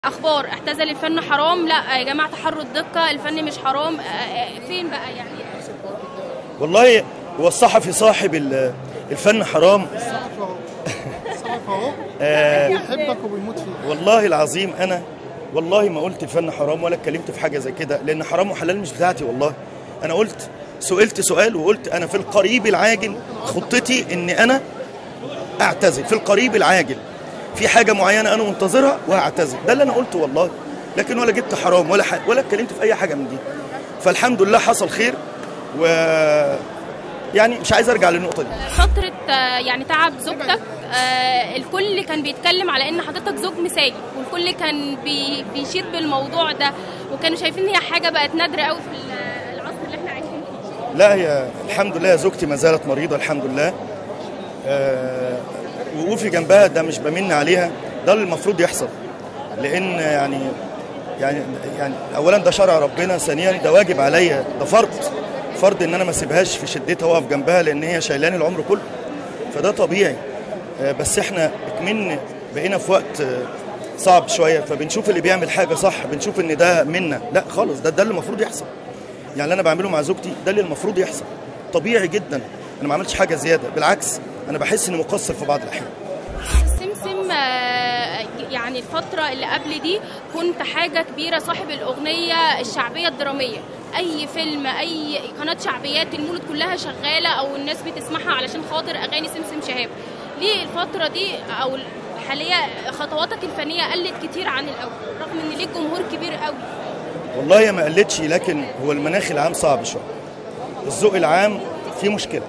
اخبار اعتزل الفن حرام لا يا جماعه تحروا الدقه الفن مش حرام آه، آه، فين بقى يعني والله هو الصحفي صاحب ال- الفن حرام صحف اهو صحف اهو آه بيحبك وبيموت فيك والله العظيم انا والله ما قلت الفن حرام ولا اتكلمت في حاجه زي كده لان حرام وحلال مش بتاعتي والله انا قلت سئلت سؤال وقلت انا في القريب العاجل خطتي ان انا اعتزل في القريب العاجل في حاجه معينه انا منتظرها وهعتزل ده اللي انا قلته والله لكن ولا جبت حرام ولا حاجة ولا اتكلمت في اي حاجه من دي فالحمد لله حصل خير و يعني مش عايز ارجع للنقطه دي فتره آه، يعني تعب زوجتك آه، الكل كان بيتكلم على ان حضرتك زوج مثالي والكل كان بي بيشيد بالموضوع ده وكانوا شايفين ان هي حاجه بقت نادره قوي في ال- العصر اللي احنا عايشين فيه لا هي الحمد لله زوجتي ما زالت مريضه الحمد لله آه، وقوفي جنبها ده مش بمن عليها ده اللي المفروض يحصل لان يعني يعني يعني اولا ده شرع ربنا ثانيا ده واجب عليا ده فرض فرض ان انا ما اسيبهاش في شدتها واقف جنبها لان هي شايلاني العمر كله فده طبيعي آه، بس احنا كمان بقينا في وقت آه، صعب شويه فبنشوف اللي بيعمل حاجه صح بنشوف ان ده منا لا خالص ده ده اللي المفروض يحصل يعني اللي انا بعمله مع زوجتي ده اللي المفروض يحصل طبيعي جدا انا ما عملتش حاجه زياده بالعكس انا بحس اني مقصر في بعض الاحيان سمسم آه، يعني الفترة اللي قبل دي كنت حاجة كبيرة صاحب الأغنية الشعبية الدرامية أي فيلم أي قناة شعبيات المولد كلها شغالة أو الناس بتسمعها علشان خاطر أغاني سمسم شهاب ليه الفترة دي أو الحالية خطواتك الفنية قلت كتير عن الأول رغم إن ليك جمهور كبير قوي والله هي ما قلتش لكن هو المناخ العام صعب شويه الذوق العام فيه مشكله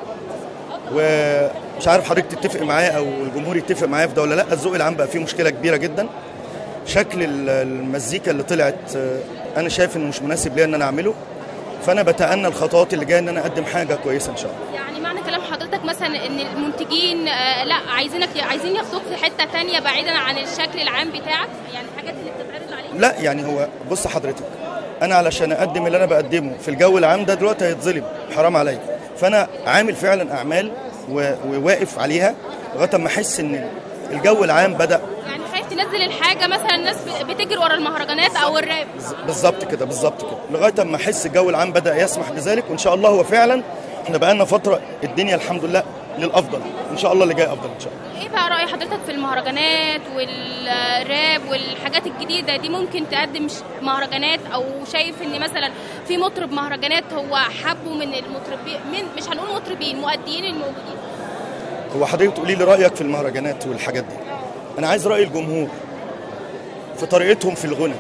ومش عارف حضرتك تتفق معايا او الجمهور يتفق معايا في ده ولا لا الذوق العام بقى فيه مشكله كبيره جدا شكل ال- المزيكا اللي طلعت آه، انا شايف انه مش مناسب ليا ان انا اعمله فانا بتأنى الخطوات اللي جايه ان انا اقدم حاجه كويسه ان شاء الله يعني معنى كلام حضرتك مثلا ان المنتجين آه، لا عايزينك عايزين ياخدوك في حته تانية بعيدا عن الشكل العام بتاعك يعني الحاجات اللي بتتعرض عليك لا يعني هو بص حضرتك انا علشان اقدم اللي انا بقدمه في الجو العام ده دلوقتي هيتظلم حرام عليا فانا عامل فعلا اعمال و- وواقف عليها لغايه ما احس ان الجو العام بدا يعني خايف تنزل الحاجه مثلا الناس بتجري ورا المهرجانات او الراب بالظبط كده بالظبط كده لغايه ما احس الجو العام بدا يسمح بذلك وان شاء الله هو فعلا احنا بقالنا فتره الدنيا الحمد لله للافضل ان شاء الله اللي جاي افضل ان شاء الله ايه بقى راي حضرتك في المهرجانات والراب والحاجات الجديده دي ممكن تقدم ش- مهرجانات او شايف ان مثلا في مطرب مهرجانات هو حبه من المطربين من مش هنقول مطربين مؤديين الموجودين هو حضرتك تقولي لي رايك في المهرجانات والحاجات دي انا عايز راي الجمهور في طريقتهم في الغنى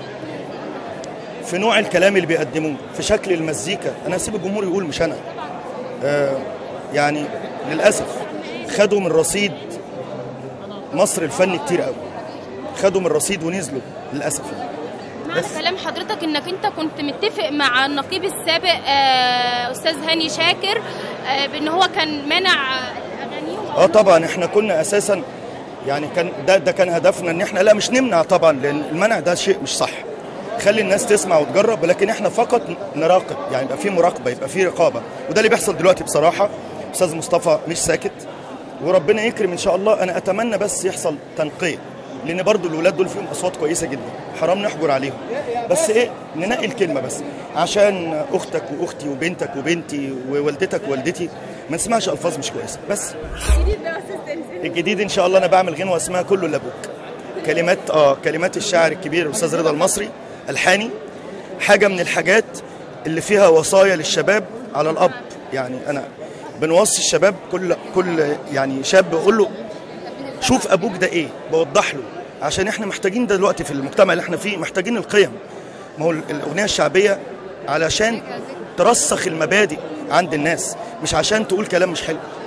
في نوع الكلام اللي بيقدموه في شكل المزيكا انا هسيب الجمهور يقول مش انا آه يعني للاسف خدوا من رصيد مصر الفن كتير قوي خدوا من رصيد ونزلوا للاسف يعني. معنى بس. كلام حضرتك انك انت كنت متفق مع النقيب السابق آه، استاذ هاني شاكر آه، بان هو كان منع اغانيهم اه طبعا احنا كنا اساسا يعني كان ده ده كان هدفنا ان احنا لا مش نمنع طبعا لان المنع ده شيء مش صح خلي الناس تسمع وتجرب لكن احنا فقط نراقب يعني يبقى في مراقبه يبقى في رقابه وده اللي بيحصل دلوقتي بصراحه استاذ مصطفى مش ساكت وربنا يكرم ان شاء الله انا اتمنى بس يحصل تنقيه لان برضو الولاد دول فيهم اصوات كويسه جدا حرام نحجر عليهم بس ايه ننقي الكلمه بس عشان اختك واختي وبنتك وبنتي ووالدتك ووالدتي ما نسمعش الفاظ مش كويسه بس الجديد ان شاء الله انا بعمل غنوه اسمها كله لابوك كلمات اه كلمات الشاعر الكبير الاستاذ رضا المصري الحاني حاجه من الحاجات اللي فيها وصايا للشباب على الاب يعني انا بنوصي الشباب كل كل يعني شاب بقول له شوف ابوك ده ايه بوضح له عشان احنا محتاجين ده دلوقتي في المجتمع اللي احنا فيه محتاجين القيم ما هو الاغنيه الشعبيه علشان ترسخ المبادئ عند الناس مش عشان تقول كلام مش حلو